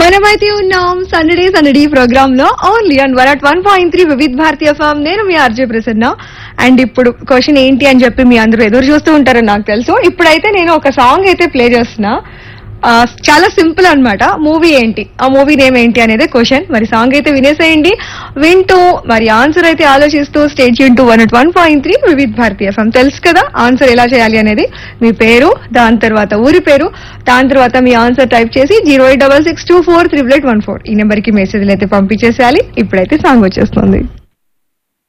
మనమైతే ఉన్నాం Sunday Sandadi program లో only and one at one point three Vividh Bharati FM నేను మీ ఆర్జే ప్రసన్న అండ్ ఇప్పుడు క్వశ్చన్ ఏంటి అని చెప్పి మీ అందరూ ఎదురు చూస్తూ ఉంటారని నాకు తెలుసు ఇప్పుడైతే నేను ఒక సాంగ్ అయితే ప్లే చేస్తున్నా ఆ, చాలా సింపుల్ అన్నమాట మూవీ ఏంటి ఆ మూవీ నేమ్ ఏంటి అనేది క్వశ్చన్ మరి సాంగ్ అయితే వినేసేయండి వింటూ మరి ఆన్సర్ అయితే ఆలోచిస్తూ స్టేట్ యూన్ to one at one point three Vividh Bharati FM తెలుసు కదా ఆన్సర్ ఎలా చేయాలి అనేది మీ పేరు దాని తర్వాత ఊరి పేరు దాని తర్వాత మీ ఆన్సర్ టైప్ చేసి zero eight double six two four triple eight one four ఈ నెంబర్ కి మెసేజ్లు అయితే పంపించేసేయాలి ఇప్పుడైతే సాంగ్ వచ్చేస్తుంది